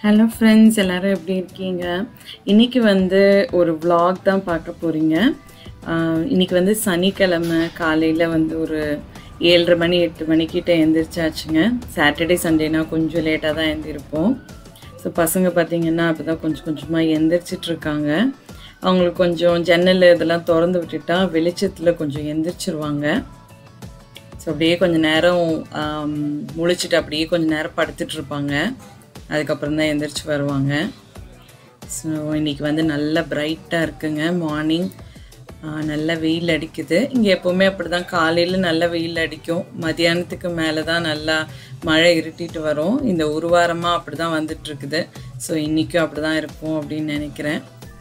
Hello friends எல்லாரும் எப்படி இருக்கீங்க இன்னைக்கு வந்து ஒரு vlog தான் பார்க்க போகிறீங்க இன்னைக்கு வந்து சனிக்கிழமை காலையில் வந்து ஒரு ஏழரை மணி எட்டு மணிக்கிட்ட எந்திரிச்சாச்சுங்க சாட்டர்டே சண்டேனா கொஞ்சம் லேட்டாக தான் எழுந்திருப்போம் ஸோ பசங்க பார்த்தீங்கன்னா அப்போ தான் கொஞ்சம் கொஞ்சமாக எந்திரிச்சிட்டு இருக்காங்க அவங்களுக்கு கொஞ்சம் ஜன்னல் இதெல்லாம் திறந்து விட்டுட்டா வெளிச்சத்தில் கொஞ்சம் எந்திரிச்சிருவாங்க ஸோ அப்படியே கொஞ்சம் நேரம் ஆம், முழிச்சிட்டு அப்படியே கொஞ்சம் நேரம் படுத்துட்டு இருப்பாங்க அதுக்கப்புறம் தான் எந்திரிச்சு வருவாங்க ஸோ இன்னைக்கு வந்து நல்லா பிரைட்டாக இருக்குங்க மார்னிங் நல்ல வெயில் அடிக்குது இங்கே எப்போவுமே அப்படி தான் காலையில் நல்ல வெயில் அடிக்கும் மதியானத்துக்கு மேலே தான் நல்லா மழை இருட்டிட்டு வரும் இந்த ஒரு வாரமாக அப்படி தான் வந்துட்டு இருக்குது ஸோ இன்றைக்கும் அப்படி தான் இருக்கும் அப்படின்னு நினைக்கிறேன்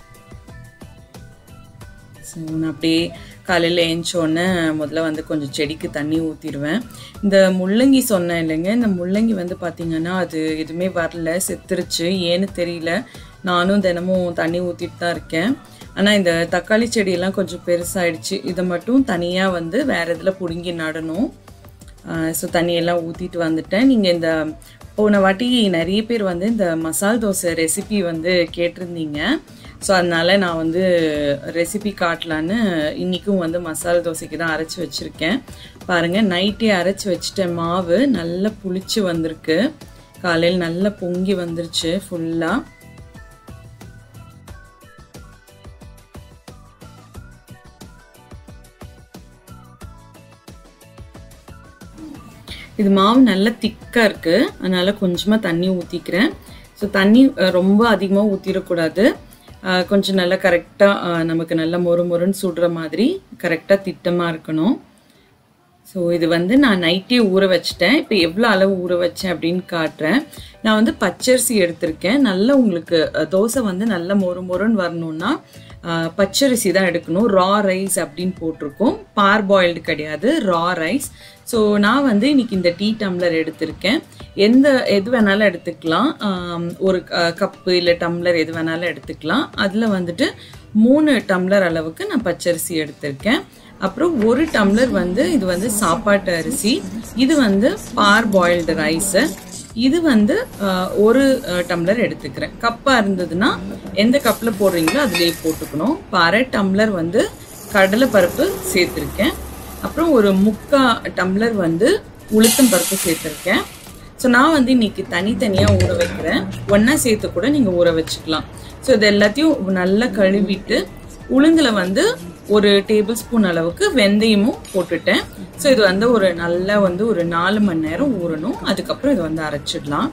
ஸோ நான் அப்படியே காலையில் ஏஞ்சோடனே முதல்ல வந்து கொஞ்சம் செடிக்கு தண்ணி ஊற்றிடுவேன் இந்த முள்ளங்கி சொன்னேன் இல்லைங்க இந்த முள்ளங்கி வந்து பார்த்திங்கன்னா அது எதுவுமே வரல செத்துருச்சு ஏன்னு தெரியல நானும் தினமும் தண்ணி ஊற்றிட்டு தான் இருக்கேன் ஆனால் இந்த தக்காளி செடியெல்லாம் கொஞ்சம் பெருசாயிடுச்சு இதை மட்டும் தனியாக வந்து வேறு இதில் பிடுங்கி நடணும் ஸோ தண்ணியெல்லாம் ஊற்றிட்டு வந்துட்டேன் நீங்கள் இந்த போன வாட்டி நிறைய பேர் வந்து இந்த மசால் தோசை ரெசிபி வந்து கேட்டிருந்தீங்க ஸோ அதனால நான் வந்து ரெசிபி காட்டலான்னு இன்றைக்கும் வந்து மசால் தோசைக்கு தான் அரைச்சி வச்சுருக்கேன் பாருங்கள் நைட்டே அரைச்சி வச்சுட்டேன் மாவு நல்லா புளிச்சு வந்திருக்கு காலையில் நல்லா பொங்கி வந்துருச்சு ஃபுல்லாக இது மாவு நல்லா திக்காக இருக்குது அதனால் கொஞ்சமாக தண்ணி ஊற்றிக்கிறேன் ஸோ தண்ணி அஹ், ரொம்ப அதிகமாக ஊற்றிடக்கூடாது அஹ், கொஞ்சம் நல்லா கரெக்டாக நமக்கு நல்லா மொறு மொறுன்னு சுடுற மாதிரி கரெக்டாக திட்டமாக இருக்கணும் ஸோ இது வந்து நான் நைட்டே ஊற வச்சிட்டேன் இப்போ எவ்வளோ அளவு ஊற வச்சேன் அப்படின்னு காட்டுறேன் நான் வந்து பச்சரிசி எடுத்திருக்கேன் நல்லா உங்களுக்கு அஹ், தோசை வந்து நல்ல மொறு மொறுன்னு வரணும்னா அஹ், பச்சரிசி தான் எடுக்கணும் ரா ரைஸ் அப்படின்னு போட்டிருக்கோம் பார் பாயில்டு கிடையாது ரா ரைஸ் ஸோ நான் வந்து இன்னைக்கு இந்த டீ டம்ளர் எடுத்திருக்கேன் எந்த எது வேணாலும் எடுத்துக்கலாம் ஆம், ஒரு கப்பு இல்லை டம்ளர் எது வேணாலும் எடுத்துக்கலாம் அதில் வந்துட்டு மூணு டம்ளர் அளவுக்கு நான் பச்சரிசி எடுத்திருக்கேன் அப்புறம் ஒரு டம்ளர் வந்து இது வந்து சாப்பாட்டு அரிசி இது வந்து பார் பாயில்டு ரைஸு இது வந்து அஹ், ஒரு அஹ், டம்ளர் எடுத்துக்கிறேன் கப்பாக இருந்ததுன்னா எந்த கப்பில் போடுறீங்களோ அதுலேயே போட்டுக்கணும் இப்போ அரை டம்ளர் வந்து கடலை பருப்பு சேர்த்துருக்கேன் அப்புறம் ஒரு முக்கா டம்ளர் வந்து உளுத்தம் பருப்பு சேர்த்துருக்கேன் ஸோ நான் வந்து இன்னைக்கு தனித்தனியாக ஊற வைக்கிறேன் ஒன்றா சேர்த்து கூட நீங்கள் ஊற வச்சுக்கலாம் ஸோ இது எல்லாத்தையும் நல்லா கழுவிட்டு உளுந்துல வந்து ஒரு டேபிள் ஸ்பூன் அளவுக்கு வெந்தயமும் போட்டுட்டேன் ஸோ இது வந்து ஒரு நல்லா வந்து ஒரு நாலு மணி நேரம் ஊறணும் அதுக்கப்புறம் இதை வந்து அரைச்சிடலாம்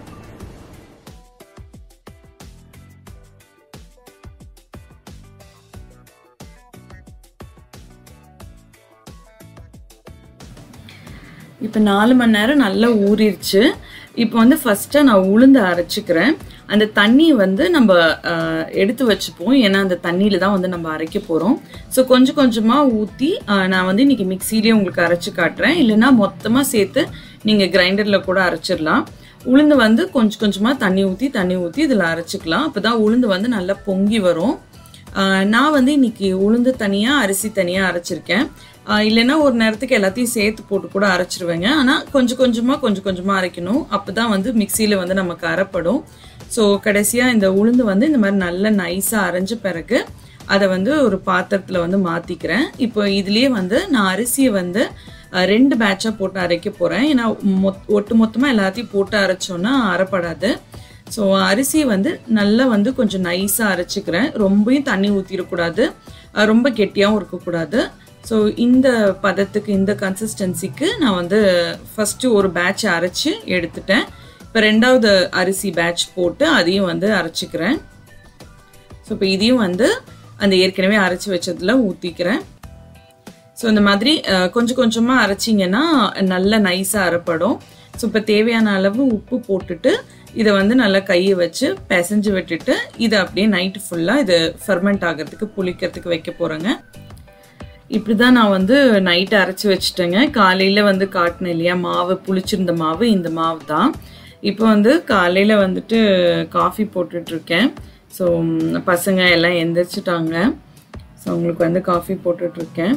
இப்போ நாலு மணி நேரம் நல்லா ஊறிடுச்சு இப்போ வந்து ஃபஸ்ட்டாக நான் உளுந்து அரைச்சிக்கிறேன் அந்த தண்ணி வந்து நம்ம ஆஹ், எடுத்து வச்சுப்போம் ஏன்னா அந்த தண்ணியில தான் வந்து நம்ம அரைக்க போகிறோம் ஸோ கொஞ்சம் கொஞ்சமாக ஊற்றி நான் வந்து இன்னைக்கு மிக்சிலேயே உங்களுக்கு அரைச்சி காட்டுறேன் இல்லைன்னா மொத்தமாக சேர்த்து நீங்கள் கிரைண்டரில் கூட அரைச்சிடலாம் உளுந்து வந்து கொஞ்சம் கொஞ்சமாக தண்ணி ஊற்றி தண்ணி ஊற்றி இதில் அரைச்சிக்கலாம் அப்போ தான் உளுந்து வந்து நல்லா பொங்கி வரும் ஆஹ் நான் வந்து இன்னைக்கு உளுந்து தனியாக அரிசி தனியாக அரைச்சிருக்கேன் ஆஹ் இல்லைன்னா ஒரு நேரத்துக்கு எல்லாத்தையும் சேர்த்து போட்டு கூட அரைச்சிருவேங்க ஆனால் கொஞ்சம் கொஞ்சமாக கொஞ்சம் கொஞ்சமாக அரைக்கணும் அப்போ தான் வந்து மிக்சியில் வந்து நமக்கு அரைப்படும் ஸோ கடைசியாக இந்த உளுந்து வந்து இந்த மாதிரி நல்ல நைஸாக அரைஞ்ச பிறகு அதை வந்து ஒரு பாத்திரத்தில் வந்து மாற்றிக்கிறேன் இப்போ இதுலேயே வந்து நான் அரிசியை வந்து அஹ், ரெண்டு பேட்சாக போட்டு அரைக்க போகிறேன் ஏன்னா மொத் ஒட்டு மொத்தமாக எல்லாத்தையும் போட்டு அரைச்சோன்னா அரைப்படாது ஸோ அரிசி வந்து நல்லா வந்து கொஞ்சம் நைஸாக அரைச்சிக்கிறேன் ரொம்பவும் தண்ணி ஊற்றிடக்கூடாது ரொம்ப கெட்டியாகவும் இருக்கக்கூடாது ஸோ இந்த பதத்துக்கு இந்த கன்சிஸ்டன்சிக்கு நான் வந்து ஃபஸ்ட்டு ஒரு பேட்ச் அரைச்சி எடுத்துட்டேன் இப்போ ரெண்டாவது அரிசி பேட்ச் போட்டு அதையும் வந்து அரைச்சிக்கிறேன் ஸோ இப்போ இதையும் வந்து அந்த ஏற்கனவே அரைச்சி வச்சதுல ஊற்றிக்கிறேன் ஸோ இந்த மாதிரி அஹ், கொஞ்சம் கொஞ்சமாக அரைச்சிங்கன்னா நல்ல நைஸாக அரைப்படும் ஸோ இப்போ தேவையான அளவு உப்பு போட்டுட்டு இதை வந்து நல்லா கையை வச்சு பிசைஞ்சு விட்டுட்டு இதை அப்படியே நைட்டு ஃபுல்லாக இது ஃபெர்மெண்ட் ஆகிறதுக்கு புளிக்கிறதுக்கு வைக்க போகிறேங்க இப்படி தான் நான் வந்து நைட்டு அரைச்சி வச்சுட்டேங்க காலையில் வந்து காட்டினேன் இல்லையா மாவு புளிச்சிருந்த மாவு இந்த மாவு தான் இப்போ வந்து காலையில் வந்துட்டு காஃபி போட்டுட்ருக்கேன் ஸோ பசங்க எல்லாம் எந்திரிச்சிட்டாங்க ஸோ உங்களுக்கு வந்து காஃபி போட்டுட்ருக்கேன்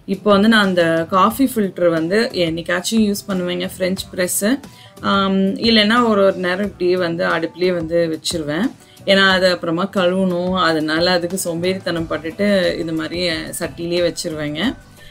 இப்போ வந்து நான் அந்த காஃபி ஃபில்டர் வந்து என்னைக்காச்சும் யூஸ் பண்ணுவேங்க ஃப்ரெஞ்ச் ப்ரெஸ்ஸு இல்லைன்னா ஒரு ஒரு நேரம் இப்படியே வந்து அடுப்புலேயே வந்து வச்சிருவேன் ஏன்னா அது அப்புறமா கழுவணும் அதனால அதுக்கு சோம்பேறித்தனம் பட்டுட்டு இந்த மாதிரி சட்டிலேயே வச்சிருவேங்க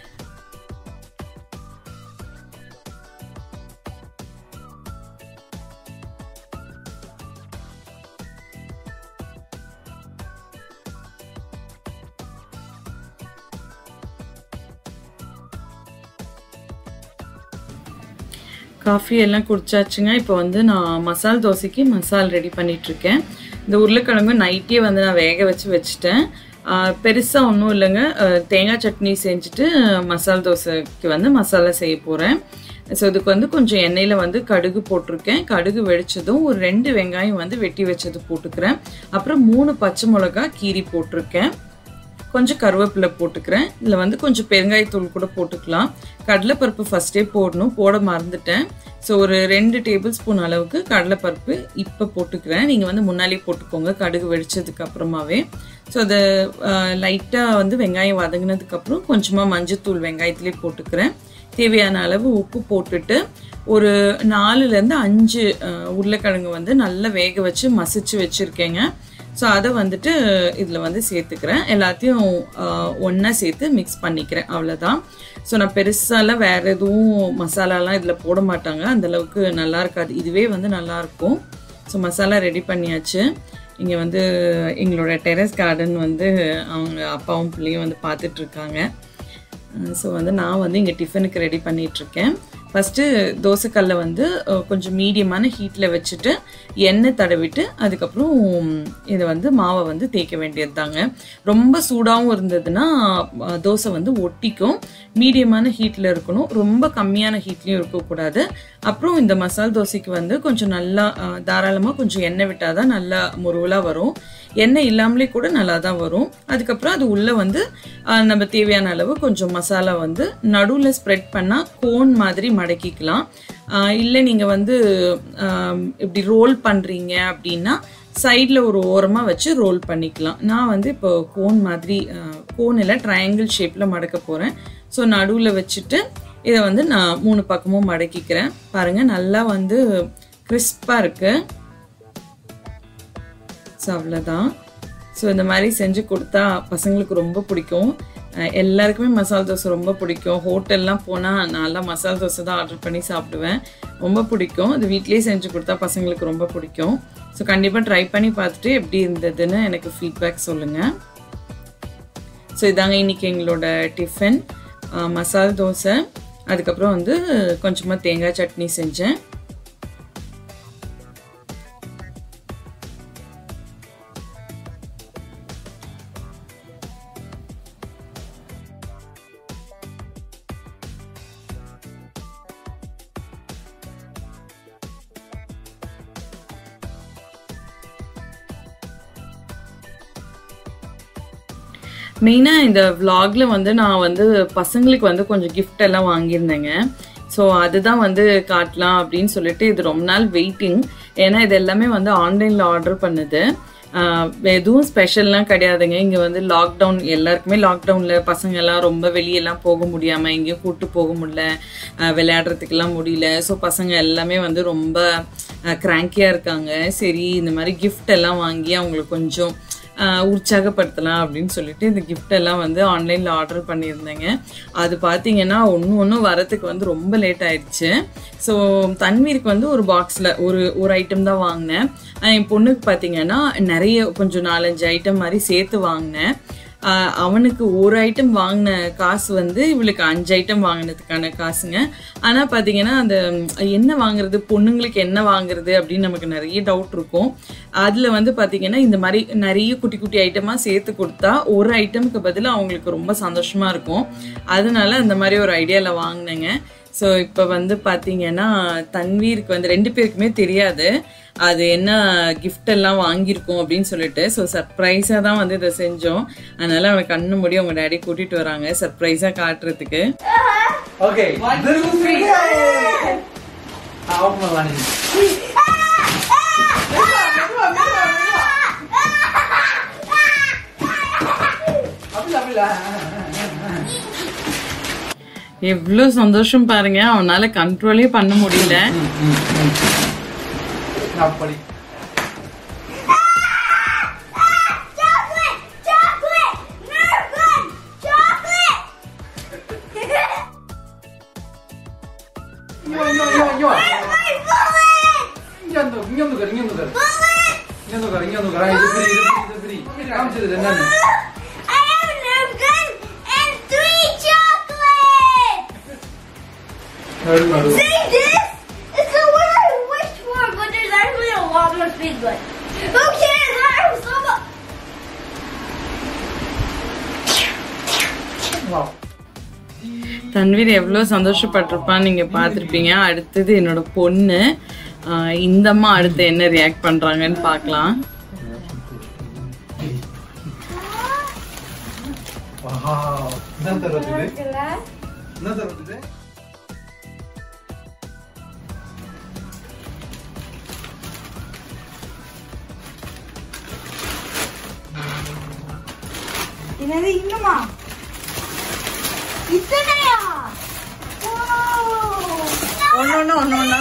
காஃபி எல்லாம் குடிச்சாச்சுங்க இப்போ வந்து நான் மசால் தோசைக்கு மசால் ரெடி பண்ணிட்டு இருக்கேன் இந்த உருளைக்கிழங்கு நைட்டே வந்து நான் வேக வச்சு வச்சுட்டேன் பெருசாக ஒன்றும் இல்லைங்க அஹ், தேங்காய் சட்னி செஞ்சுட்டு மசால் தோசைக்கு வந்து மசாலா செய்ய போகிறேன் ஸோ இதுக்கு வந்து கொஞ்சம் எண்ணெயில் வந்து கடுகு போட்டிருக்கேன் கடுகு வெடிச்சதும் ஒரு ரெண்டு வெங்காயம் வந்து வெட்டி வச்சது போட்டுக்கிறேன் அப்புறம் மூணு பச்சை மிளகா கீரி போட்டிருக்கேன் கொஞ்சம் கருவேப்பிலை போட்டுக்கிறேன் இதில் வந்து கொஞ்சம் பெருங்காயத்தூள் கூட போட்டுக்கலாம் கடலைப்பருப்பு ஃபஸ்ட்டே போடணும் போட மறந்துட்டேன் ஸோ ஒரு ரெண்டு டேபிள் ஸ்பூன் அளவுக்கு கடலைப்பருப்பு இப்போ போட்டுக்கிறேன் நீங்கள் வந்து முன்னாலே போட்டுக்கோங்க கடுகு வெடிச்சதுக்கு அப்புறமாவே ஸோ அதை லைட்டாக வந்து வெங்காயம் வதங்கினதுக்கப்புறம் கொஞ்சமாக மஞ்சத்தூள் வெங்காயத்திலே போட்டுக்கிறேன் தேவையான அளவு உப்பு போட்டுட்டு ஒரு நாலுலேருந்து அஞ்சு அஹ், உருளைக்கிழங்கு வந்து நல்லா வேக வச்சு மசிச்சு வச்சுருக்கேங்க ஸோ அதை வந்துட்டு இதில் வந்து சேர்த்துக்கிறேன் எல்லாத்தையும் ஒன்றா சேர்த்து மிக்ஸ் பண்ணிக்கிறேன் அவ்வளோதான் ஸோ நான் பெருசாலாம் வேறு எதுவும் மசாலாலாம் இதில் போட மாட்டாங்க அந்த அளவுக்கு நல்லா இருக்காது இதுவே வந்து நல்லா இருக்கும் ஸோ மசாலா ரெடி பண்ணியாச்சு இங்கே வந்து எங்களோட டெரஸ் கார்டன் வந்து அவங்க அப்பாவும் பிள்ளையும் வந்து பார்த்துட்டு இருக்காங்க ஸோ வந்து நான் வந்து இங்கே டிஃபனுக்கு ரெடி பண்ணிகிட்ருக்கேன் ஃபஸ்ட்டு தோசைக்கல்லை வந்து அஹ், கொஞ்சம் மீடியமான ஹீட்டில் வச்சுட்டு எண்ணெய் தடவிட்டு அதுக்கப்புறம் இதை வந்து மாவை வந்து தேய்க்க வேண்டியது தாங்க ரொம்ப சூடாகவும் இருந்ததுன்னா அஹ், தோசை வந்து ஒட்டிக்கும் மீடியமான ஹீட்டில் இருக்கணும் ரொம்ப கம்மியான ஹீட்லேயும் இருக்கக்கூடாது அப்புறம் இந்த மசால் தோசைக்கு வந்து கொஞ்சம் நல்லா தாராளமாக கொஞ்சம் எண்ணெய் விட்டால் தான் நல்லா முருவலாக வரும் எண்ணெய் இல்லாமலே கூட நல்லா தான் வரும் அதுக்கப்புறம் அது உள்ளே வந்து ஆஹ், நம்ம தேவையான அளவு கொஞ்சம் மசாலா வந்து நடுவில் ஸ்ப்ரெட் பண்ணால் கோன் மாதிரி மடக்கிக்கலாம் ஆஹ், இல்லை நீங்கள் வந்து ஆஹ், இப்படி ரோல் பண்ணுறீங்க அப்படின்னா சைடில் ஒரு ஓரமாக வச்சு ரோல் பண்ணிக்கலாம் நான் வந்து இப்போ கோன் மாதிரி கோன் இல்லை ட்ரையாங்கிள் ஷேப்பில் மடக்க போகிறேன் ஸோ நடுவில் வச்சுட்டு இதை வந்து நான் மூணு பக்கமும் மடக்கிக்கிறேன் பாருங்கள் நல்லா வந்து கிறிஸ்பாக இருக்குது ஸோ அவ்வளோதான் ஸோ இந்த மாதிரி செஞ்சு கொடுத்தா பசங்களுக்கு ரொம்ப பிடிக்கும் அஹ் எல்லாருக்குமே மசால் தோசை ரொம்ப பிடிக்கும் ஹோட்டல்லாம் போனால் நான்லாம் மசால் தோசை தான் ஆர்டர் பண்ணி சாப்பிடுவேன் ரொம்ப பிடிக்கும் இது வீட்லேயே செஞ்சு கொடுத்தா பசங்களுக்கு ரொம்ப பிடிக்கும் ஸோ கண்டிப்பாக ட்ரை பண்ணி பார்த்துட்டு எப்படி இருந்ததுன்னு எனக்கு ஃபீட்பேக் சொல்லுங்கள் ஸோ இதாங்க இன்னைக்கு எங்களோட டிஃபன் அஹ் மசால் தோசை அதுக்கப்புறம் வந்து கொஞ்சமாக தேங்காய் சட்னி செஞ்சேன் மெயினாக இந்த vlogல வந்து நான் வந்து பசங்களுக்கு வந்து கொஞ்சம் gift எல்லாம் வாங்கியிருந்தேங்க ஸோ அதுதான் வந்து காட்டலாம் அப்படின்னு சொல்லிட்டு இது ரொம்ப நாள் வெயிட்டிங் ஏன்னா இது எல்லாமே வந்து ஆன்லைனில் ஆர்டர் பண்ணுது ஆஹ் எதுவும் ஸ்பெஷல்லாம் கிடையாதுங்க இங்கே வந்து லாக்டவுன் எல்லாருக்குமே லாக்டவுனில் பசங்க எல்லாம் ரொம்ப வெளியெல்லாம் போக முடியாமல் எங்கேயும் கூட்டு போக முடியல ஆஹ் விளையாடுறதுக்கெல்லாம் முடியல ஸோ பசங்க எல்லாமே வந்து ரொம்ப கிராங்கியாக இருக்காங்க சரி இந்த மாதிரி gift எல்லாம் வாங்கி அவங்களுக்கு கொஞ்சம் ஆஹ் உற்சாகப்படுத்தலாம் அப்படின்னு சொல்லிட்டு இந்த gift எல்லாம் வந்து ஆன்லைனில் ஆர்டர் பண்ணியிருந்தேங்க அது பார்த்தீங்கன்னா ஒன்று ஒன்று வரத்துக்கு வந்து ரொம்ப லேட் ஆயிடுச்சு ஸோ தன்வீருக்கு வந்து ஒரு பாக்ஸில் ஒரு ஒரு ஐட்டம் தான் வாங்கினேன் ஆஹ் என் பொண்ணுக்கு பார்த்தீங்கன்னா நிறைய கொஞ்சம் நாலஞ்சு ஐட்டம் மாதிரி சேர்த்து வாங்கினேன் ஆஹ் அவனுக்கு ஒரு ஐட்டம் வாங்கின காசு வந்து இவளுக்கு அஞ்சு ஐட்டம் வாங்கினதுக்கான காசுங்க ஆனால் பார்த்தீங்கன்னா அந்த ம், என்ன வாங்குறது பொண்ணுங்களுக்கு என்ன வாங்குறது அப்படின்னு நமக்கு நிறைய டவுட் இருக்கும் அதில் வந்து பார்த்தீங்கன்னா இந்த மாதிரி நிறைய குட்டி குட்டி ஐட்டமாக சேர்த்து கொடுத்தா ஒரு ஐட்டமுக்கு பதிலா அவங்களுக்கு ரொம்ப சந்தோஷமாக இருக்கும் அதனால அந்த மாதிரி ஒரு ஐடியாவில் வாங்கினேங்க ஸோ இப்போ வந்து பார்த்தீங்கன்னா தன்வீருக்கு வந்து ரெண்டு பேருக்குமே தெரியாது அது என்ன gift எல்லாம் வாங்கியிருக்கோம் அப்படின்னு சொல்லிட்டு ஸோ சர்ப்ரைஸாக தான் வந்து இதை செஞ்சோம் அதனால அவனை கண்ணு மூடி அவங்க டேடி கூட்டிட்டு வராங்க சர்ப்ரைஸாக காட்டுறதுக்கு Okay. Ah, open my money. அப்படில அப்படில எவ்வளோ சந்தோஷம் பாருங்க அவனால கண்ட்ரோலே பண்ண முடியல அப்படி Chocolate! Chocolate! Nerf gun! Chocolate! இங்க வா, இங்க வா, இங்க வா, இங்க வா. My bullet! இங்க வந்து இங்க வந்து உட்காரு, இங்க வந்து உட்காரு. Bullet! இங்க வந்து உட்காரு, இங்க வந்து உட்காரு. இது free, இது free, இது free. மம்மி காமிச்சது என்னன்னு I have a Nerf gun and three chocolates! நடு, நடு. See this? It's the one I wished for, but there's actually a lot more speed gun. Who cares? I have so much. வா. தன்வீர் எவ்வளோ சந்தோஷப்பட்டிருப்பான்னு நீங்க பார்த்துருப்பீங்க அடுத்தது என்னோட பொண்ணு ஆஹ் இந்த அம்மா அடுத்து என்ன ரியாக்ட் பண்றாங்கன்னு பார்க்கலாம் Wow. என்ன தருவது இது? என்ன தருவது இது? என்னது இன்னுமா இத்தனையா ஒன்று ஒன்று ஒன்று ஒன்று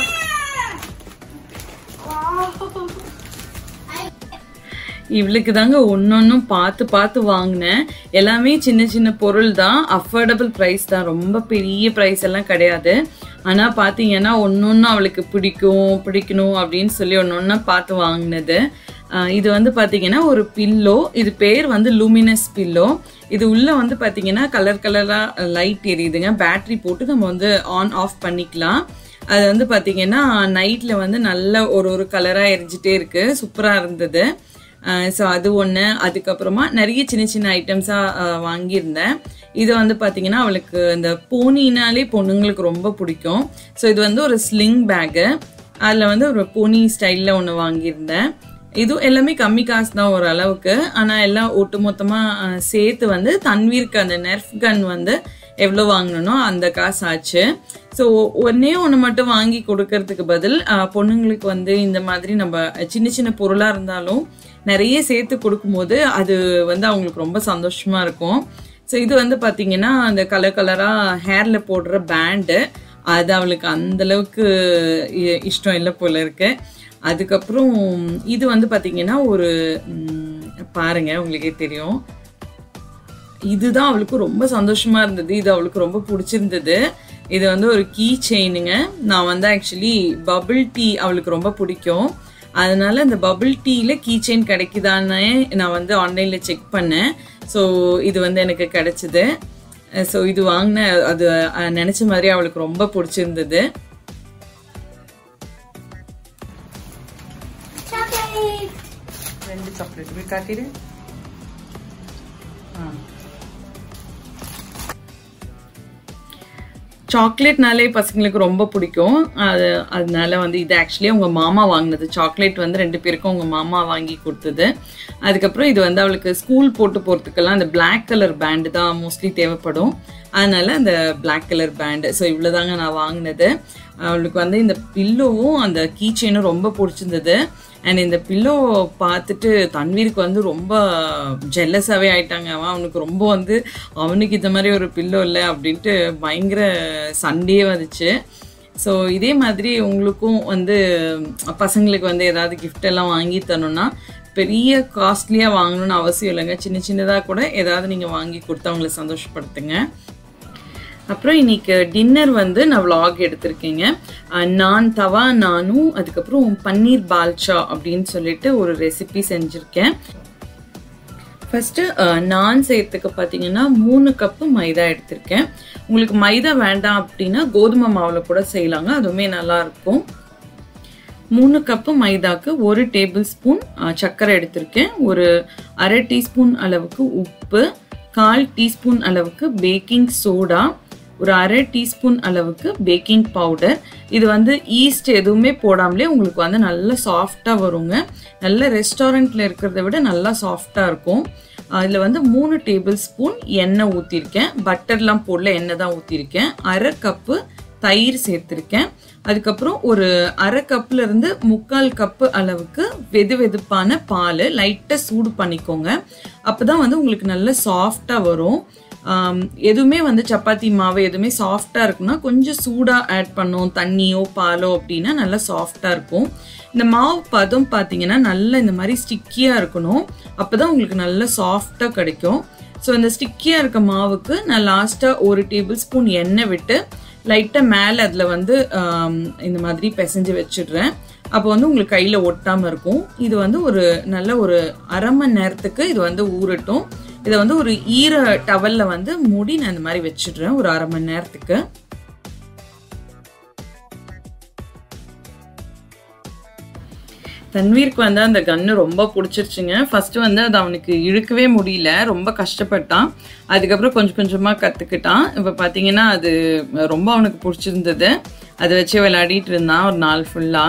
இவளுக்கு தாங்க ஒன்னொன்னும் பார்த்து பார்த்து வாங்கினேன் எல்லாமே சின்ன சின்ன பொருள் தான் அஃபோர்டபுள் ப்ரைஸ் தான் ரொம்ப பெரிய ப்ரைஸ் எல்லாம் கிடையாது ஆனால் பார்த்தீங்கன்னா ஒன்னொன்னும் அவளுக்கு பிடிக்கும் பிடிக்கணும் அப்படின்னு சொல்லி ஒன்னொன்னா பார்த்து வாங்கினது ஆஹ் இது வந்து பார்த்தீங்கன்னா ஒரு பில்லோ இது பேர் வந்து லூமினஸ் பில்லோ இது உள்ள வந்து பார்த்தீங்கன்னா கலர் கலராக லைட் எரியுதுங்க பேட்டரி போட்டு நம்ம வந்து ஆன் ஆஃப் பண்ணிக்கலாம் அது வந்து பார்த்தீங்கன்னா நைட்டில் வந்து நல்ல ஒரு ஒரு கலராக எரிஞ்சிட்டே இருக்கு சூப்பராக இருந்தது ஸோ அது ஒன்று அதுக்கப்புறமா நிறைய சின்ன சின்ன ஐட்டம்ஸாக வாங்கியிருந்தேன் இது வந்து பார்த்தீங்கன்னா அவளுக்கு இந்த போனினாலே பொண்ணுங்களுக்கு ரொம்ப பிடிக்கும் ஸோ இது வந்து ஒரு ஸ்லிங் பேக்கு அதில் வந்து ஒரு போனி ஸ்டைலில் ஒன்று வாங்கியிருந்தேன் இது எல்லாமே கம்மி காசு தான் ஒரு அளவுக்கு ஆனால் எல்லாம் ஒட்டு மொத்தமாக சேர்த்து வந்து தன்வீருக்கு அந்த நெர்ஃப் கன் வந்து எவ்வளோ வாங்கணும்னோ அந்த காசு ஆச்சு ஸோ ஒன்னே ஒன்று மட்டும் வாங்கி கொடுக்கறதுக்கு பதில் ஆஹ், பொண்ணுங்களுக்கு வந்து இந்த மாதிரி நம்ம சின்ன சின்ன பொருளாக இருந்தாலும் நிறைய சேர்த்து கொடுக்கும்போது அது வந்து அவங்களுக்கு ரொம்ப சந்தோஷமா இருக்கும் ஸோ இது வந்து பார்த்தீங்கன்னா அந்த கலர் கலராக ஹேரில் போடுற பேண்டு அது அவளுக்கு அந்த அளவுக்கு இ- இஷ்டம் இல்லை போல இருக்கு அதுக்கப்புறம் இது வந்து பார்த்தீங்கன்னா ஒரு ம், பாருங்க உங்களுக்கே தெரியும் இதுதான் அவளுக்கு ரொம்ப சந்தோஷமா இருந்தது இது அவளுக்கு ரொம்ப பிடிச்சிருந்தது இது வந்து ஒரு கீ செயினுங்க நான் வந்து ஆக்சுவலி பபிள் டீ அவளுக்கு ரொம்ப பிடிக்கும் அதனால இந்த பபிள் டீல கீ செயின் கிடைக்குதான்னு நான் வந்து ஆன்லைன்ல செக் பண்ணேன் ஸோ இது வந்து எனக்கு கிடைச்சது ஸோ இது வாங்கின அது அஹ், நினைச்ச மாதிரி அவளுக்கு ரொம்ப பிடிச்சிருந்தது Chocolate! ரெண்டு சாக்லேட் போய் காட்டிடு சாக்லேட்னாலே பசங்களுக்கு ரொம்ப பிடிக்கும் அது அதனால வந்து இது ஆக்சுவலி அவங்க மாமா வாங்கினது சாக்லேட் வந்து ரெண்டு பேருக்கும் அவங்க மாமா வாங்கி கொடுத்தது அதுக்கப்புறம் இது வந்து அவளுக்கு ஸ்கூல் போட்டு போகிறதுக்கெல்லாம் அந்த Black கலர் பேண்டு தான் மோஸ்ட்லி தேவைப்படும் அதனால அந்த Black கலர் பேண்டு ஸோ இவ்வளோதாங்க நான் வாங்கினது அவளுக்கு வந்து இந்த பில்லோவும் அந்த கீ செயினும் ரொம்ப பிடிச்சிருந்தது அண்ட் இந்த பில்லோ பார்த்துட்டு தன்வீருக்கு வந்து ரொம்ப ஜெல்லஸாகவே ஆயிட்டாங்க அவன் அவனுக்கு ரொம்ப வந்து அவனுக்கு இந்த மாதிரி ஒரு பில்லோ இல்லை அப்படின்ட்டு பயங்கர சண்டையே வந்துச்சு ஸோ இதே மாதிரி உங்களுக்கும் வந்து பசங்களுக்கு வந்து ஏதாவது gift எல்லாம் வாங்கி தரணும்னா பெரிய காஸ்ட்லியாக வாங்கணும்னு அவசியம் இல்லைங்க சின்ன சின்னதாக கூட ஏதாவது நீங்கள் வாங்கி கொடுத்து அவங்கள சந்தோஷப்படுத்துங்க அப்புறம் இன்னைக்கு டின்னர் வந்து நான் vlog எடுத்திருக்கேங்க அஹ் நான் தவா நானும் அதுக்கப்புறம் பன்னீர் பால்ச்சா அப்படின்னு சொல்லிட்டு ஒரு ரெசிபி செஞ்சுருக்கேன் ஃபர்ஸ்ட் நான் செய்யறதுக்கு பார்த்தீங்கன்னா மூணு கப்பு மைதா எடுத்திருக்கேன் உங்களுக்கு மைதா வேண்டாம் அப்படின்னா கோதுமை மாவில் கூட செய்யலாங்க அதுவுமே நல்லா இருக்கும் மூணு கப்பு மைதாக்கு ஒரு டேபிள் ஸ்பூன் சர்க்கரை எடுத்திருக்கேன் ஒரு அரை டீஸ்பூன் அளவுக்கு உப்பு கால் டீஸ்பூன் அளவுக்கு பேக்கிங் சோடா ஒரு அரை டீஸ்பூன் அளவுக்கு பேக்கிங் பவுடர் இது வந்து ஈஸ்ட் எதுவுமே போடாமலே உங்களுக்கு வந்து நல்லா சாஃப்டாக வருங்க நல்ல ரெஸ்டாரண்ட்டில் இருக்கிறத விட நல்லா சாஃப்டாக இருக்கும் அதில் வந்து மூணு டேபிள் ஸ்பூன் எண்ணெய் ஊற்றிருக்கேன் பட்டர்லாம் போடல எண்ணெய் தான் ஊற்றிருக்கேன் அரை கப்பு தயிர் சேர்த்துருக்கேன் அதுக்கப்புறம் ஒரு அரை கப்ல இருந்து முக்கால் கப்பு அளவுக்கு வெது வெதுப்பான பால் லைட்டாக சூடு பண்ணிக்கோங்க அப்பதான் வந்து உங்களுக்கு நல்ல சாஃப்டாக வரும் ஆம், எதுவுமே வந்து சப்பாத்தி மாவு எதுவுமே சாஃப்டா இருக்குன்னா கொஞ்சம் சூடா ஆட் பண்ணோம் தண்ணியோ பாலோ அப்படின்னா நல்லா சாஃப்டா இருக்கும் இந்த மாவு பதம் பார்த்தீங்கன்னா நல்லா இந்த மாதிரி ஸ்டிக்கியா இருக்கணும் அப்பதான் உங்களுக்கு நல்லா சாஃப்டா கிடைக்கும் ஸோ இந்த ஸ்டிக்கியா இருக்க மாவுக்கு நான் லாஸ்டா ஒரு டேபிள் ஸ்பூன் எண்ணெய் விட்டு லைட்டா மேலே அதில் வந்து ஆம், இந்த மாதிரி பிசைஞ்சு வச்சிடுறேன் அப்போ வந்து உங்களுக்கு கையில் ஒட்டாமல் இருக்கும் இது வந்து ஒரு நல்ல ஒரு அரை மணி நேரத்துக்கு இது வந்து ஊறட்டும் இதை வந்து ஒரு ஈர டவல்ல வந்து மூடி நான் இந்த மாதிரி வச்சிடுறேன் ஒரு அரை மணி நேரத்துக்கு தன்வீருக்கு வந்து அந்த கன்னு ரொம்ப பிடிச்சிருச்சுங்க ஃபர்ஸ்ட் வந்து அது அவனுக்கு இழுக்கவே முடியல ரொம்ப கஷ்டப்பட்டான் அதுக்கப்புறம் கொஞ்சம் கொஞ்சமா கத்துக்கிட்டான் இப்ப பாத்தீங்கன்னா அது ரொம்ப அவனுக்கு பிடிச்சிருந்தது அதை வச்சு விளையாடிட்டு இருந்தான் ஒரு நாள் ஃபுல்லா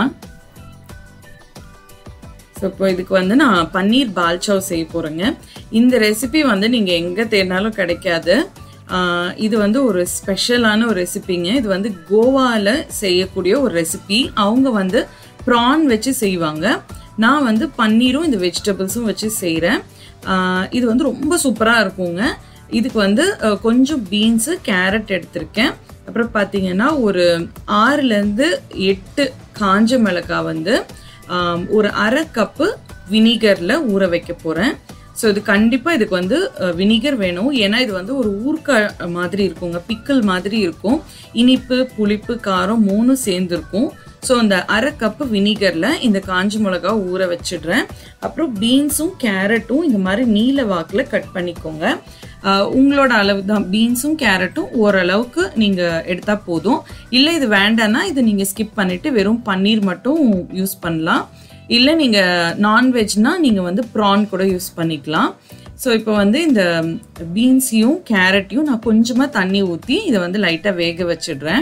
ஸோ இப்போ இதுக்கு வந்து நான் பன்னீர் பால்சாவ் செய்ய போகிறேங்க இந்த ரெசிபி வந்து நீங்கள் எங்கே தேடினாலும் கிடைக்காது ஆஹ் இது வந்து ஒரு ஸ்பெஷலான ஒரு ரெசிபிங்க இது வந்து கோவாவில் செய்யக்கூடிய ஒரு ரெசிபி அவங்க வந்து ப்ரான் வச்சு செய்வாங்க நான் வந்து பன்னீரும் இந்த வெஜிடபிள்ஸும் வச்சு செய்கிறேன் இது வந்து ரொம்ப சூப்பராக இருக்குங்க இதுக்கு வந்து அஹ், கொஞ்சம் பீன்ஸு கேரட் எடுத்திருக்கேன் அப்புறம் பார்த்தீங்கன்னா ஒரு ஆறுலேருந்து எட்டு காஞ்ச மிளகாய் வந்து ஆம், ஒரு அரை கப்பு வினிகர்ல ஊற வைக்க போறேன் ஸோ இது கண்டிப்பா இதுக்கு வந்து வினிகர் வேணும் ஏன்னா இது வந்து ஒரு ஊறுகாய் மாதிரி இருக்குங்க பிக்கல் மாதிரி இருக்கும் இனிப்பு புளிப்பு காரம் மூணும் சேர்ந்துருக்கும் ஸோ அந்த அரை கப்பு வினிகர்ல இந்த காஞ்ச மிளகா ஊற வச்சிடுறேன் அப்புறம் பீன்ஸும் கேரட்டும் இந்த மாதிரி நீல வாக்கில் கட் பண்ணிக்கோங்க ஆஹ் உங்களோட அளவு தான் பீன்ஸும் கேரட்டும் ஓரளவுக்கு நீங்க எடுத்தா போதும் இல்லை இது வேண்டாம்னா இதை நீங்க ஸ்கிப் பண்ணிட்டு வெறும் பன்னீர் மட்டும் யூஸ் பண்ணலாம் இல்லை நீங்க நான்வெஜ்னா நீங்க வந்து ப்ரான் கூட யூஸ் பண்ணிக்கலாம் ஸோ இப்போ வந்து இந்த பீன்ஸையும் கேரட்டையும் நான் கொஞ்சமா தண்ணி ஊற்றி இதை வந்து லைட்டா வேக வச்சிடுறேன்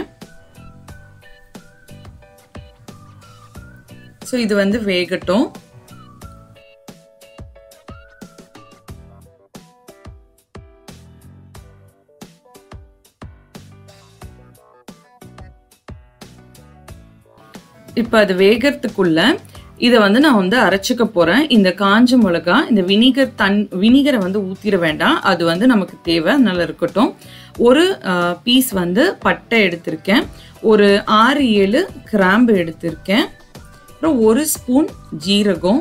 ஸோ இது வந்து வேகட்டும் இப்போ அது வேகறதுக்குள்ள இதை வந்து நான் வந்து அரைச்சிக்க போறேன் இந்த காஞ்ச மிளகா இந்த வினிகர் தன் வினிகரை வந்து ஊத்திட வேண்டாம் அது வந்து நமக்கு தேவை அதனால இருக்கட்டும் ஒரு பீஸ் வந்து பட்டை எடுத்திருக்கேன் ஒரு ஆறு ஏழு கிராம்பு எடுத்திருக்கேன் அப்புறம் ஒரு ஸ்பூன் ஜீரகம்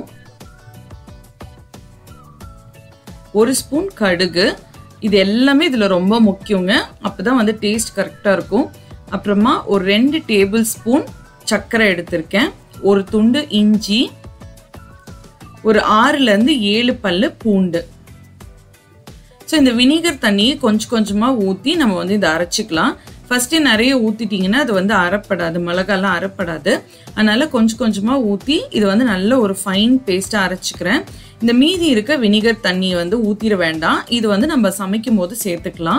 ஒரு ஸ்பூன் கடுகு இது எல்லாமே இதுல ரொம்ப முக்கியங்க அப்பதான் வந்து டேஸ்ட் கரெக்டா இருக்கும் அப்புறமா ஒரு ரெண்டு டேபிள் ஸ்பூன் சர்க்கரை எடுத்திருக்கேன் ஒரு துண்டு இஞ்சி ஒரு ஆறுல இருந்து ஏழு பல்லு பூண்டு ஸோ இந்த வினிகர் தண்ணியை கொஞ்சம் கொஞ்சமா ஊத்தி நம்ம வந்து இதை அரைச்சிக்கலாம் ஃபர்ஸ்டே நிறைய ஊத்திட்டீங்கன்னா அது வந்து அரைப்படாது மிளகாலாம் அரைப்படாது அதனால கொஞ்சம் கொஞ்சமா ஊத்தி இது வந்து நல்ல ஒரு ஃபைன் பேஸ்டா அரைச்சிக்கிறேன் இந்த மீதி இருக்க வினிகர் தண்ணியை வந்து ஊத்திட வேண்டாம் இது வந்து நம்ம சமைக்கும் போது சேர்த்துக்கலாம்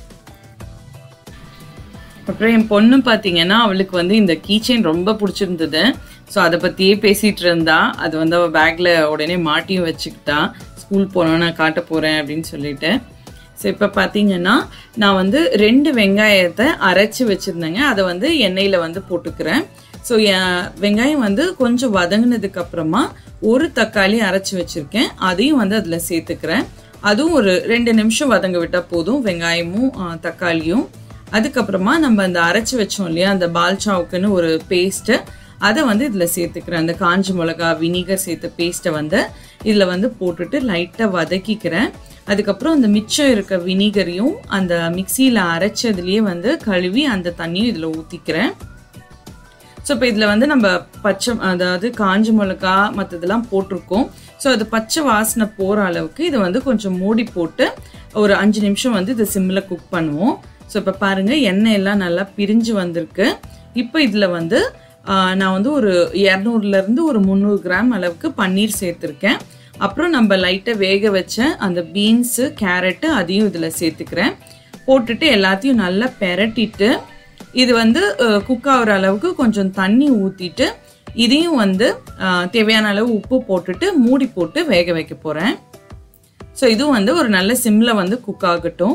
அப்புறம் என் பொண்ணு பார்த்தீங்கன்னா அவளுக்கு வந்து இந்த கீச்செயின் ரொம்ப பிடிச்சிருந்தது ஸோ அதை பற்றியே பேசிகிட்டு இருந்தா அது வந்து அவள் பேக்கில் உடனே மாட்டியும் வச்சுக்கிட்டா ஸ்கூல் போனோம் நான் காட்ட போகிறேன் அப்படின்னு சொல்லிட்டு ஸோ இப்போ பார்த்தீங்கன்னா நான் வந்து ரெண்டு வெங்காயத்தை அரைச்சி வச்சுருந்தேங்க அதை வந்து எண்ணெயில் வந்து போட்டுக்கிறேன் ஸோ வெங்காயம் வந்து கொஞ்சம் வதங்கினதுக்கு அப்புறமா ஒரு தக்காளி அரைச்சி வச்சுருக்கேன் அதையும் வந்து அதில் சேர்த்துக்கிறேன் அதுவும் ஒரு ரெண்டு நிமிஷம் வதங்க விட்டால் போதும் வெங்காயமும் ஆ, தக்காளியும் அதுக்கப்புறமா நம்ம அந்த அரைச்சி வச்சோம் இல்லையா அந்த பால்சாவுக்குன்னு ஒரு பேஸ்ட்டு அதை வந்து இதில் சேர்த்துக்கிறேன் அந்த காஞ்ச மிளகா வினிகர் சேர்த்த பேஸ்ட்டை வந்து இதில் வந்து போட்டுட்டு லைட்டாக வதக்கிக்கிறேன் அதுக்கப்புறம் அந்த மிச்சம் இருக்க வினிகரையும் அந்த மிக்சியில் அரைச்சதுலேயே வந்து கழுவி அந்த தண்ணியும் இதில் ஊற்றிக்கிறேன் ஸோ இப்போ இதில் வந்து நம்ம பச்சை அதாவது காஞ்ச மிளகா மற்றதெல்லாம் போட்டிருக்கோம் ஸோ அது பச்சை வாசனை போகிற அளவுக்கு இதை வந்து கொஞ்சம் மூடி போட்டு ஒரு அஞ்சு நிமிஷம் வந்து இதை சிம்மில் குக் பண்ணுவோம் ஸோ இப்போ பாருங்க எண்ணெய் எல்லாம் நல்லா பிரிஞ்சு வந்திருக்கு இப்போ இதில் வந்து ஆஹ், நான் வந்து ஒரு இரநூறுலேருந்து ஒரு முந்நூறு கிராம் அளவுக்கு பன்னீர் சேர்த்துருக்கேன் அப்புறம் நம்ம லைட்டாக வேக வச்ச அந்த பீன்ஸு கேரட்டு அதையும் இதில் சேர்த்துக்கிறேன் போட்டுட்டு எல்லாத்தையும் நல்லா பெரட்டிட்டு இது வந்து குக் ஆகுற அளவுக்கு கொஞ்சம் தண்ணி ஊற்றிட்டு இதையும் வந்து அஹ், தேவையான அளவு உப்பு போட்டுட்டு மூடி போட்டு வேக வைக்க போகிறேன் ஸோ இதுவும் வந்து ஒரு நல்ல சிம்மில் வந்து குக் ஆகட்டும்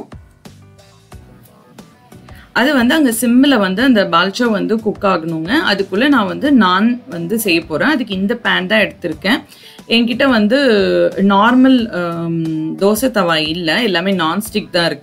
அது வந்து அங்கே சிம்மில் வந்து அந்த பால்ச்சா வந்து குக் ஆகணுங்க அதுக்குள்ளே நான் வந்து நான் வந்து செய்ய போகிறேன் அதுக்கு இந்த பேன் தான் எடுத்திருக்கேன் என்கிட்ட வந்து நார்மல் தோசை தவா இல்லை எல்லாமே நான்ஸ்டிக் தான் இருக்குது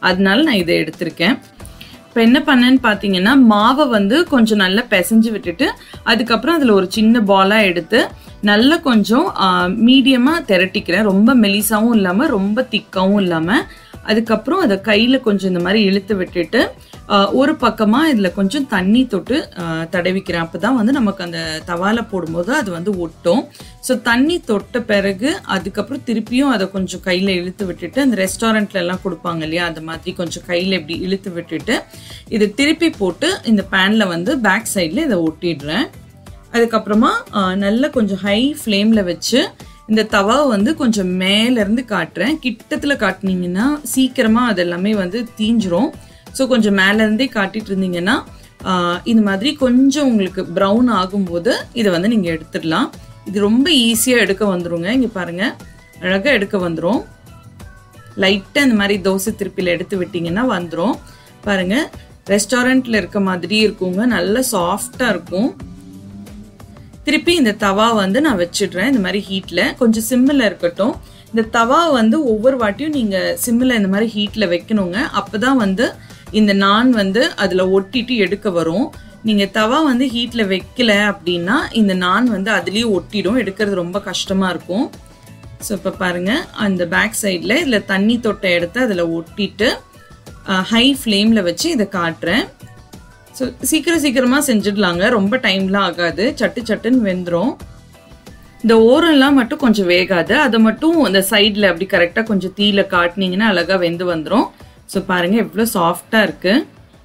அதனால நான் இதை எடுத்திருக்கேன் இப்போ என்ன பண்ணேன்னு பார்த்தீங்கன்னா மாவை வந்து கொஞ்சம் நல்லா பிசைஞ்சு விட்டுட்டு அதுக்கப்புறம் அதில் ஒரு சின்ன பாலாக எடுத்து நல்லா கொஞ்சம் மீடியமாக திரட்டிக்கிறேன் ரொம்ப மெலிசாவும் இல்லாமல் ரொம்ப திக்காவும் இல்லாமல் அதுக்கப்புறம் அதை கையில் கொஞ்சம் இந்த மாதிரி இழுத்து விட்டுட்டு ஆஹ், ஒரு பக்கமாக இதில் கொஞ்சம் தண்ணி தொட்டு ஆஹ், தடவிக்கிறேன் அப்போ தான் வந்து நமக்கு அந்த தவால போடும்போது அது வந்து ஒட்டும் ஸோ தண்ணி தொட்ட பிறகு அதுக்கப்புறம் திருப்பியும் அதை கொஞ்சம் கையில் இழுத்து விட்டுட்டு அந்த ரெஸ்டாரண்ட்ல எல்லாம் கொடுப்பாங்க இல்லையா அந்த மாதிரி கொஞ்சம் கையில் இப்படி இழுத்து விட்டுட்டு இதை திருப்பி போட்டு இந்த பேனில் வந்து பேக் சைடில் இதை ஒட்டிடுறேன் அதுக்கப்புறமா ஆஹ், நல்லா கொஞ்சம் ஹை ஃப்ளேமில் வச்சு இந்த தவாவை வந்து கொஞ்சம் மேலேருந்து காட்டுறேன் கிட்டத்தில் காட்டுனீங்கன்னா சீக்கிரமாக அது எல்லாமே வந்து தீஞ்சிரும் ஸோ கொஞ்சம் மேலேருந்தே காட்டிட்டு இருந்தீங்கன்னா ஆஹ், இந்த மாதிரி கொஞ்சம் உங்களுக்கு ப்ரௌன் ஆகும்போது இதை வந்து நீங்கள் எடுத்துடலாம் இது ரொம்ப ஈஸியாக எடுக்க வந்துருங்க இங்கே பாருங்கள் அழகாக எடுக்க வந்துடும் லைட்டாக இந்த மாதிரி தோசை திருப்பியில் எடுத்து விட்டிங்கன்னா வந்துடும் பாருங்க ரெஸ்டாரண்ட்டில் இருக்க மாதிரி இருக்குங்க நல்ல சாஃப்டாக இருக்கும் திருப்பி இந்த தவா வந்து நான் வச்சிடுறேன் இந்த மாதிரி ஹீட்டில் கொஞ்சம் சிம்மில் இருக்கட்டும் இந்த தவா வந்து ஒவ்வொரு வாட்டியும் நீங்கள் சிம்மில் இந்த மாதிரி ஹீட்டில் வைக்கணுங்க அப்போ தான் வந்து இந்த நான் வந்து அதில் ஒட்டிட்டு எடுக்க வரும் நீங்கள் தவா வந்து ஹீட்டில் வைக்கல அப்படின்னா இந்த நான் வந்து அதுலேயே ஒட்டிடும் எடுக்கிறது ரொம்ப கஷ்டமாக இருக்கும் ஸோ இப்போ பாருங்கள் அந்த பேக் சைடில் இதில் தண்ணி தொட்ட இடத்த அதில் ஒட்டிட்டு ஹை ஃப்ளேமில் வச்சு இதை காட்டுறேன் ஸோ சீக்கிரம் சீக்கிரமாக செஞ்சிடலாங்க ரொம்ப டைம்லாம் ஆகாது சட்டு சட்டுன்னு வெந்துடும் இந்த ஓரம்லாம் மட்டும் கொஞ்சம் வேகாது அதை மட்டும் அந்த சைடில் அப்படி கரெக்டாக கொஞ்சம் தீயில காட்டினீங்கன்னா அழகாக வெந்து வந்துடும் ஸோ பாருங்க எவ்வளோ சாஃப்டாக இருக்கு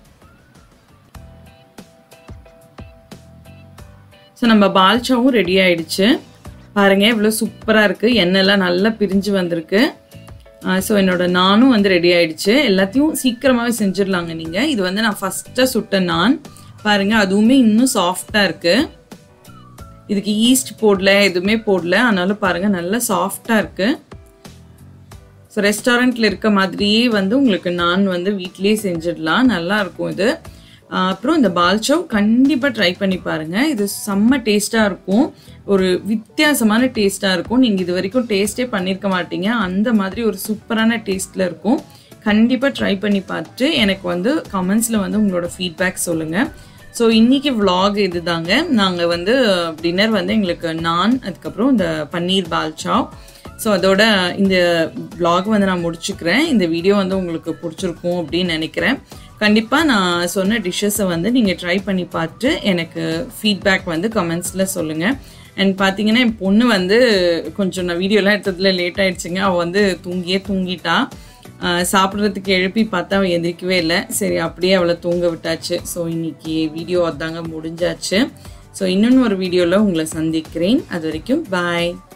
ஸோ நம்ம பால்ச்சாவும் ரெடி ஆயிடுச்சு பாருங்க எவ்வளோ சூப்பராக இருக்கு எண்ணெய்லாம் நல்லா பிரிஞ்சு வந்திருக்கு ஸோ என்னோட நானும் வந்து ரெடி ஆயிடுச்சு எல்லாத்தையும் சீக்கிரமாகவே செஞ்சிடலாங்க நீங்கள் இது வந்து நான் ஃபஸ்ட்டாக சுட்ட நான் பாருங்க அதுவுமே இன்னும் சாஃப்டாக இருக்கு இதுக்கு ஈஸ்ட் போடல எதுவுமே போடல ஆனாலும் பாருங்க நல்லா சாஃப்டாக இருக்கு ஸோ ரெஸ்டாரண்ட்ல இருக்க மாதிரியே வந்து உங்களுக்கு நான் வந்து வீட்லயே செஞ்சிடலாம் நல்லா இருக்கும் இது ஆஹ் அப்புறம் இந்த பால்ச்சவ் கண்டிப்பாக ட்ரை பண்ணி பாருங்க இது செம்ம டேஸ்ட்டாக இருக்கும் ஒரு வித்தியாசமான டேஸ்ட்டாக இருக்கும் நீங்கள் இது வரைக்கும் டேஸ்டே பண்ணியிருக்க மாட்டீங்க அந்த மாதிரி ஒரு சூப்பரான டேஸ்ட்டில் இருக்கும் கண்டிப்பாக ட்ரை பண்ணி பார்த்துட்டு எனக்கு வந்து கமெண்ட்ஸில் வந்து உங்களோட ஃபீட்பேக் சொல்லுங்கள் ஸோ இன்னைக்கு vlog இதுதாங்க நாங்கள் வந்து டின்னர் வந்து எங்களுக்கு நான் அதுக்கப்புறம் இந்த பன்னீர் பால்ச்சாவ் ஸோ அதோட இந்த vlog வந்து நான் முடிச்சுக்கிறேன் இந்த வீடியோ வந்து உங்களுக்கு பிடிச்சிருக்கும் அப்படின்னு நினைக்கிறேன் கண்டிப்பாக நான் சொன்ன டிஷ்ஷஸை வந்து நீங்கள் ட்ரை பண்ணி பார்த்துட்டு எனக்கு ஃபீட்பேக் வந்து கமெண்ட்ஸில் சொல்லுங்கள் அண்ட் பார்த்தீங்கன்னா என் பொண்ணு வந்து கொஞ்சம் நான் வீடியோலாம் எடுத்ததுல லேட் ஆயிடுச்சுங்க அவள் வந்து தூங்கியே தூங்கிட்டா ஆஹ் சாப்பிட்றதுக்கு எழுப்பி பார்த்தா அவள் எந்திரிக்கவே இல்லை சரி அப்படியே அவளை தூங்க விட்டாச்சு ஸோ இன்னைக்கு வீடியோ அதாங்க முடிஞ்சாச்சு ஸோ இன்னொன்று ஒரு வீடியோவில் உங்களை சந்திக்கிறேன் அது வரைக்கும் பாய்